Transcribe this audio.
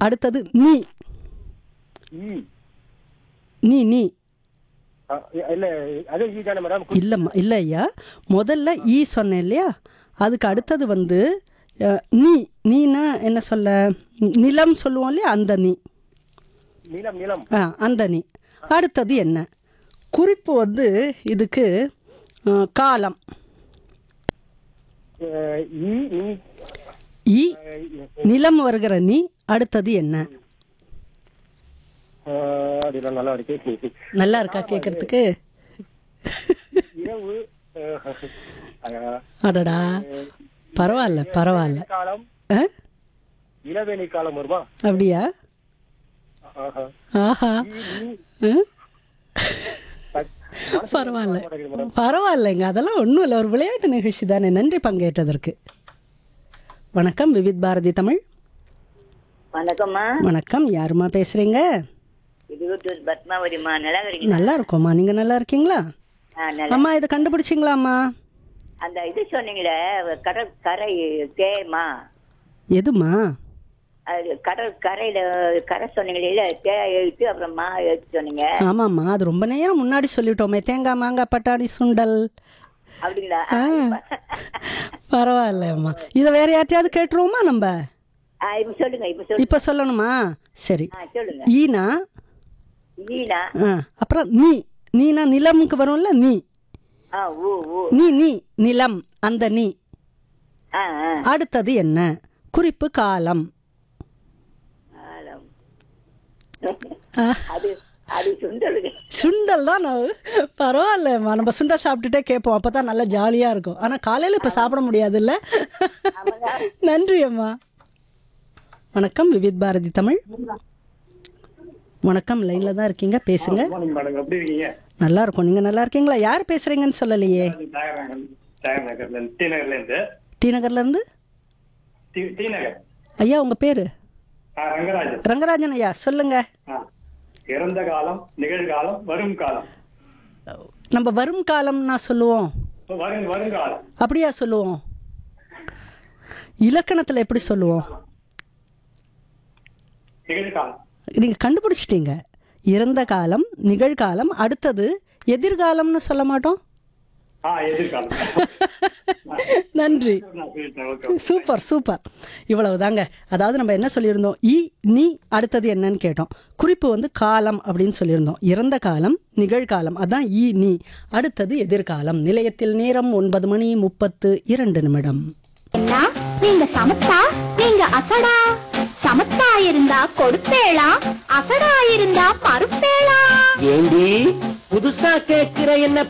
அடுத்தது நீ ஈ நீ நீ ஆ, இல்ல அதே ஈ தானே மேடம் இல்லைம்மா இல்லை ஐயா முதல்ல ஈ சொன்னேன் இல்லையா அதுக்கு அடுத்தது வந்து அஹ், நீ நீனா என்ன சொல்ல நிலம் சொல்லுவோம் இல்லையா அந்த நீ நீளம் நீளம் ஆ அந்த நீ அடுத்தது என்ன குறிப்பு வந்து இதுக்கு அஹ், காலம் அஹ், ஈ நீ ஈ நிலம் வருகிற நீ அடுத்தது என்ன அஹ், அப்படிலாம் நல்லா இருக்கு நல்லா இருக்கா கேட்குறதுக்கு இரவு அஹ், அஹ், அடடா பரவாயில்ல பரவாயில்ல காலம் ஆ இளவேணி காலம் வருமா அப்படியா ஆஹா. ஆஹா ஈ, நீ, ம் பத்- பரவாயில்ல பரவாயில்லைங்க அதெல்லாம் ஒன்றும் இல்லை ஒரு விளையாட்டு நிகழ்ச்சி தானே நன்றி பங்கேற்றதற்கு வணக்கம் விவித் பாரதி தமிழ் வணக்கம்மா வணக்கம் யாருமா பேசுகிறீங்க இருபத்தூர் பத்மாவதிம்மா நல்லா இருக்கீங்க நல்லா இருக்கோம்மா நீங்கள் நல்லா இருக்கீங்களா ஆ, நல்லா அம்மா இதை கண்டுபிடிச்சிங்களாம்மா அந்த இது சொன்னீங்களே கடல் கரை தேமா எதுமா அது கடல் கரையில கரை சொன்னீங்களே தே எழுத்து அப்புறம் மா எழுத்து சொன்னீங்க ஆமாம்மா அது ரொம்ப நேரம் முன்னாடி சொல்லிட்டோமே தேங்காய் மாங்காய் பட்டாணி சுண்டல் அப்படிங்களா ஆ பரவாயில்லம்மா இதை வேற யார்ட்டையாவது கேட்டுருவோமா நம்ம ஆ, இப்ப சொல்லுங்க இப்ப சொல்லுங்க இப்போ சொல்லணுமா சரி ஆ சொல்லுங்க ஈனா ஈனா ஆ அப்புறம் நீ நீனா நிலமுக்கு வரும்ல நீ ஆ ஊ ஊ நீ நீ நிலம் அந்த நீ ஆ ஆ அடுத்தது என்ன குறிப்பு காலம் ஆலம். ஆ, அது அது சுண்டலுங்க சுண்டல் தான் நான் பரவாயில்லம்மா நம்ம சுண்டல் சாப்பிட்டுட்டே கேட்போம் அப்போ தான் நல்லா ஜாலியாக இருக்கும் ஆனால் காலையில் இப்போ சாப்பிட முடியாதுல்ல நன்றி அம்மா வணக்கம் விவித் பாரதி தமிழ் வணக்கம் லைனில் தான் இருக்கீங்க பேசுங்க மார்னிங் மேடம் எப்படி இருக்கீங்க நல்லா இருக்கும் நீங்கள் நல்லா இருக்கீங்களா யார் பேசுகிறீங்கன்னு சொல்லலையே டயர் நகர் டயர் நகர்ல இருந்து டி நகர்ல இருந்து டி நகர்லேருந்து டி டி நகர் ஐயா உங்கள் பேர் ஆ, ரங்கராஜன் ரங்கராஜன் ஐயா சொல்லுங்கள் ஆ. இறந்த காலம் நிகழ்காலம் வரும் காலம் நம்ம வரும் காலம்னா சொல்லுவோம் வரும் வருங்காலம் அப்படியா சொல்லுவோம் இலக்கணத்தில் எப்படி சொல்லுவோம் நிகழ்காலம் நீங்கள் கண்டுபிடிச்சிட்டீங்க இறந்த காலம் நிகழ்காலம் அடுத்தது எதிர்காலம்னு சொல்ல மாட்டோம் ஆ எதிர்காலம் நன்றி நான் சொல்லிட்டேன் ஓகே சூப்பர் சூப்பர் இவ்வளவு தாங்க அதாவது நம்ம என்ன சொல்லியிருந்தோம் இ நீ அடுத்தது என்னன்னு கேட்டோம் குறிப்பு வந்து காலம் அப்படின்னு சொல்லியிருந்தோம் இறந்த காலம் நிகழ்காலம் அதான் இ நீ அடுத்தது எதிர்காலம் நிலையத்தில் நேரம் ஒன்பது மணி முப்பத்து இரண்டு நிமிடம் என்ன நீங்க சமத்தா நீங்க அசடா சமத்தா இருந்தா கொடுப்பேளா அசடா இருந்தா மறுப்பேளா ஏண்டி புதுசா கேட்கிற என்ன